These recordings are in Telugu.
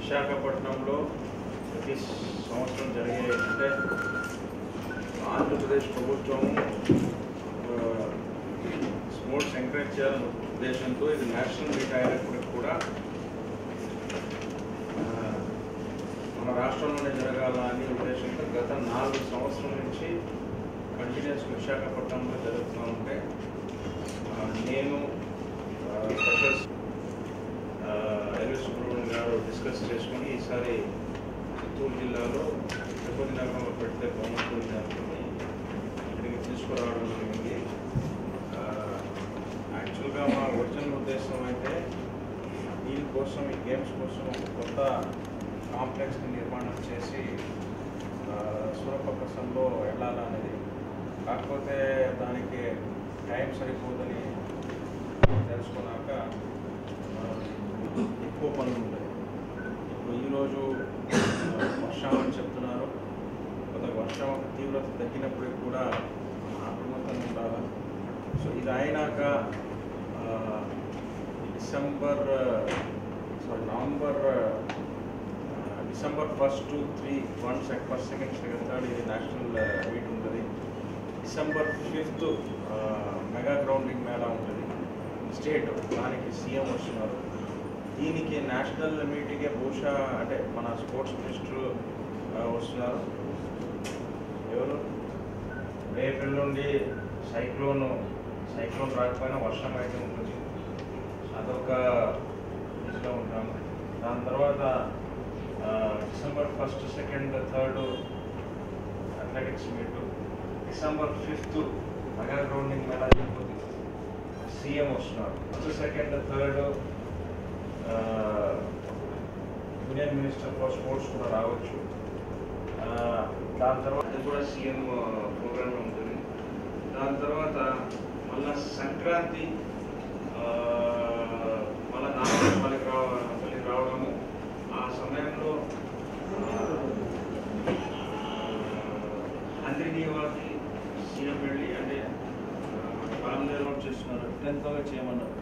విశాఖపట్నంలో ప్రతి సంవత్సరం జరిగే అంటే ఆంధ్రప్రదేశ్ ప్రభుత్వం ఆ, స్పోర్ట్స్ ఎంకరేజ్ చేయాలనే ఉద్దేశంతో ఇది నేషనల్ మీట్ అయినప్పటికి కూడా ఆ, మన రాష్ట్రంలోనే జరగాల అనే ఉద్దేశంతో గత నాలుగు సంవత్సరాల నుంచి కంటిన్యూస్ విశాఖపట్నంలో జరుగుతూ ఉంటే ఆ, నేను ఆ, ప్రొఫెసర్ ఆ, ఎల్వి సుబ్రహ్మణ్యం గారు డిస్కస్ చేసుకుని ఈసారి చిత్తూరు జిల్లాలో తిరుపతి నగరంలో పెడితే బాగుంటుంది అనుకుని ఇక్కడికి తీసుకురావడం జరిగింది ఆ, యాక్చువల్గా మా ఒరిజినల్ ఉద్దేశం అయితే దీనికోసం ఈ గేమ్స్ కోసం ఒక కొత్త కాంప్లెక్స్ని నిర్మాణం చేసి ఆ, సూరపక్కసంలో వెళ్ళాలనేది కాకపోతే దానికి టైం సరిపోదని తెలుసుకున్నాక ఆ, ఎక్కువ పనులు ఉంటాయి ఇప్పుడు ఈరోజు ఆ, వర్షం అని చెప్తున్నారు కొంత వర్షం తీవ్రత తగ్గినప్పటికి కూడా అప్రమత్తంగా ఉండాలి సో ఇది అయినాక ఆ, డిసెంబర్ సారీ నవంబర్ ఆ, December first two three one second first second second third ఇది నేషనల్ మీట్ ఉంటుంది December fifth mega grounding mela ఉంటుంది స్టేట్ దానికి సీఎం వస్తున్నారు దీనికి నేషనల్ మీటింగే బహుశా అంటే మన స్పోర్ట్స్ మినిస్టర్ వస్తున్నారు ఎవరు ఏప్రిల్ నుండి సైక్లోన్ సైక్లోన్ రాకపోయినా వర్షం అయితే ఉంటుంది అదొక ఇదిలో ఉంటాము దాని తర్వాత ఆ, December first second third athletics meet December fifth mega grounding mela జరిగిపోతుంది సీఎం వస్తున్నారు first second third union minister for sports కూడా రావచ్చు ఆ, దాని తర్వాత అది కూడా సీఎం ప్రోగ్రామ్ ఉంటుంది దాని తర్వాత మళ్ళా సంక్రాంతి ఆ, మళ్ళా నాగపల్లికి రావ పల్లికి రావడము ఆ సమయంలో అందరినీ సీఎం వెళ్ళి అంటే ఫామ్ డెవలప్ చేస్తున్నారు టెన్త్ చేయమన్నారు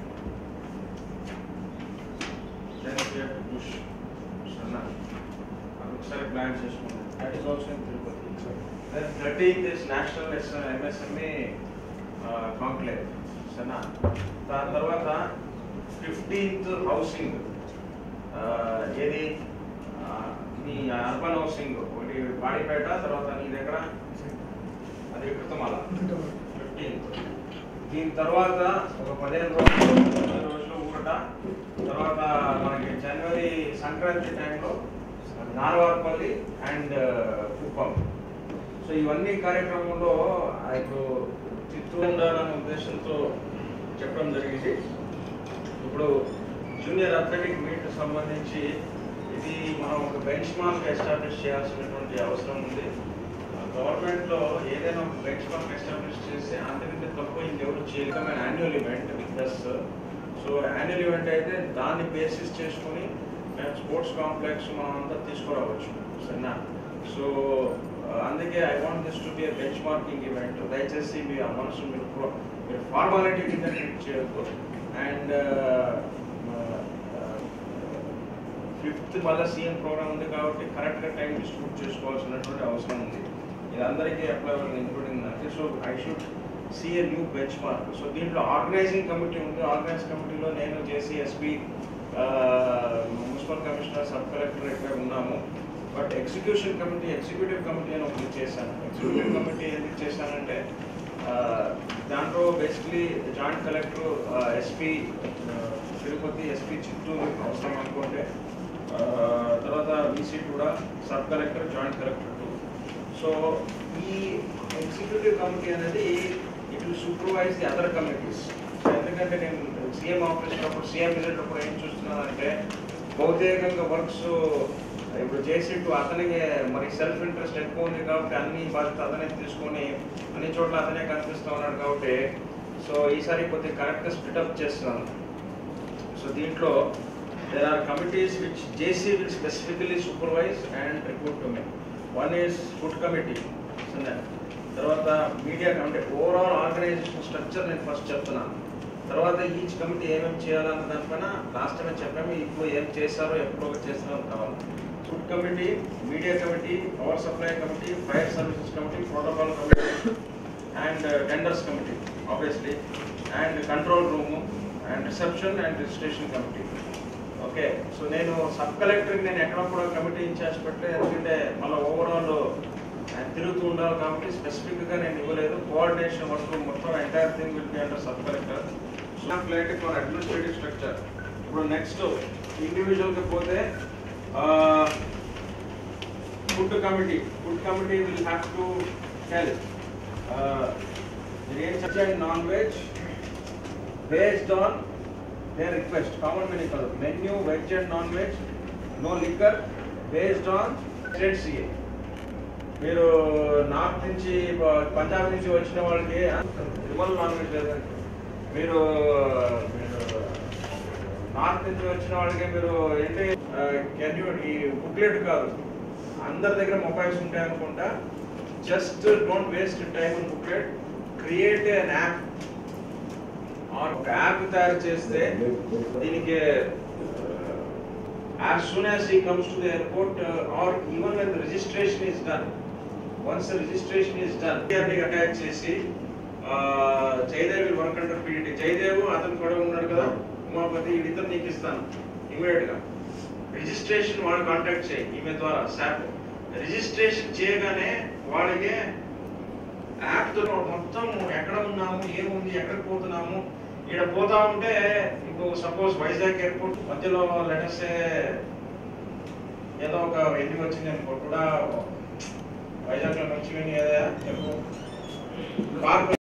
టెన్త్ పుష్ సన్నా అది ఒకసారి ప్లాన్ చేసుకున్నాం that is also in Tirupati then thirteenth is national MSMA conclave సరేనా దాని తర్వాత ఫిఫ్టీన్త్ హౌసింగ్ ఏది ఆ, మీ అర్బన్ హౌసింగ్ ఒకటి బాడిపేట తర్వాత నీ దగ్గర అది కృతమాల ఫిఫ్టీన్త్ దీని తర్వాత ఒక పదిహేను రోజులు పదిహేను రోజులు ఊరట తర్వాత మనకి జనవరి సంక్రాంతి టైంలో నారవారపల్లి అండ్ కుప్పం సో ఇవన్నీ కార్యక్రమంలో ఆ ఇప్పుడు చిత్తూరు ఉండాలనే ఉద్దేశంతో చెప్పడం జరిగింది ఇప్పుడు జూనియర్ అథ్లెటిక్ మీట్ సంబంధించి ఇది మనం ఒక బెంచ్ మార్క్ ఎస్టాబ్లిష్ చేయాల్సినటువంటి అవసరం ఉంది గవర్నమెంట్ లో ఏదైనా ఒక బెంచ్ మార్క్ ఎస్టాబ్లిష్ చేస్తే అంతకంటే తక్కువ ఇంకెవరు చేయగలమైన annual event with this so annual event అయితే దాన్ని బేసిస్ చేసుకొని మేము స్పోర్ట్స్ కాంప్లెక్స్ మనం అంతా తీసుకురావచ్చు సరేనా సో అందుకే I want this to be benchmarking event దయచేసి మీ ఆ మనసు మీరు pro- మీరు ఫార్మాలిటీ కింద ట్రీట్ చేయొద్దు అండ్ ఫిఫ్త్ మళ్ళీ సీఎం ప్రోగ్రామ్ ఉంది కాబట్టి కరెక్ట్గా టైం డిస్ట్రిబ్యూట్ చేసుకోవాల్సినటువంటి అవసరం ఉంది ఇది అందరికీ అప్లై అవ్వాలి ఇంక్లూడింగ్ నాకు so I should see a new benchmark so దీంట్లో ఆర్గనైజింగ్ కమిటీ ఉంది ఆర్గనైజ్ కమిటీలో నేను JC SP municipal commissioner sub collector ఇక్కడ ఉన్నాము but execution committee executive committee అని ఒకటి చేశాను ఎగ్జిక్యూటివ్ కమిటీ ఎందుకు చేశానంటే ఆ, దాంట్లో basically joint collector SP Tirupati SP Chittoor అవసరం అనుకుంటే ఆ, తర్వాత బీసీ కూడా sub collector joint collector too so ఈ ఎగ్జిక్యూటివ్ కమిటీ అనేది it will supervise the other committees so ఎందుకంటే నేను సీఎం ఆఫీస్ అప్పుడు సీఎం విజిట్ అప్పుడు ఏం చూస్తున్నానంటే భౌతికంగా వర్క్స్ ఇప్పుడు జేసీ టు అతనికి మరి సెల్ఫ్ ఇంట్రెస్ట్ ఎక్కువ ఉంది కాబట్టి అన్ని బాధ్యత అతనే తీసుకొని అన్ని చోట్ల అతనే కనిపిస్తూ ఉన్నాడు కాబట్టి సో ఈసారి కొద్దిగా కరెక్ట్గా స్ప్లిటప్ చేస్తున్నాను సో దీంట్లో there are committees which JC will specifically supervise and report to me. One is food committee, Sanjay. తర్వాత మీడియా అంటే ఓవరాల్ ఆర్గనైజేషన్ స్ట్రక్చర్ నేను ఫస్ట్ చెప్తున్నాను తర్వాత ఈచ్ కమిటీ ఏమేమి చేయాలన్న దానిపైన లాస్ట్ టైం చెప్పాము ఇప్పుడు ఏం చేస్తారో ఎప్పుడో చేస్తారో కావాలి food committee media committee power supply committee fire services committee protocol committee and tenders committee obviously and control room and reception and registration committee okay so నేను సబ్ కలెక్టర్కి నేను ఎక్కడ కూడా కమిటీ ఇన్ఛార్జ్ పెట్టలేదు ఎందుకంటే మళ్ళీ ఓవరాల్ ఆయన తిరుగుతూ ఉండాలి కాబట్టి స్పెసిఫిక్గా నేను ఇవ్వలేదు కోఆర్డినేషన్ వర్క్ మొత్తం entire thing will be under sub collector flight for administrative structure ఇప్పుడు నెక్స్ట్ ఇండివిజువల్కి పోతే food committee food committee will have to tell veg and non veg based on their request, common menu color, menu, veg and non-veg, no liquor, based on state CA. మీరు నార్త్ నుంచి ప- పంజాబ్ నుంచి వచ్చిన వాళ్ళకి విమల్ నాన్ వెజ్ లేదండి మీరు మీరు నార్త్ నుంచి వచ్చిన వాళ్ళకి మీరు ఏంటి కెన్ యూ ఈ బుక్లెట్ కాదు అందరి దగ్గర మొబైల్స్ ఉంటాయి అనుకుంటా just don't waste time in booklet create an app or ఒక యాప్ తయారు చేస్తే దీనికి as soon as he comes to the airport or even when registration is done once registration is done attach చేసి Jayadev work under PDT Jayadev అతను కూడా ఉన్నాడు కదా ఉమాపతి వీళ్ళిద్దరు నీకు ఇస్తాను ఇమీడియట్ గా రిజిస్ట్రేషన్ వాడు కాంటాక్ట్ చేయి ఈమె ద్వారా సాప్ రిజిస్ట్రేషన్ చేయగానే వాళ్ళకి యాప్ తో మొత్తం ఎక్కడ ఉన్నాము ఏముంది ఎక్కడికి పోతున్నాము ఇక్కడ పోతా ఉంటే ఇప్పుడు సపోజ్ వైజాగ్ ఎయిర్పోర్ట్ మధ్యలో లెటర్స్ ఏదో ఒక ఎన్ని వచ్చింది అనుకో కూడా వైజాగ్ లో మంచిగా చెప్పు పార్క్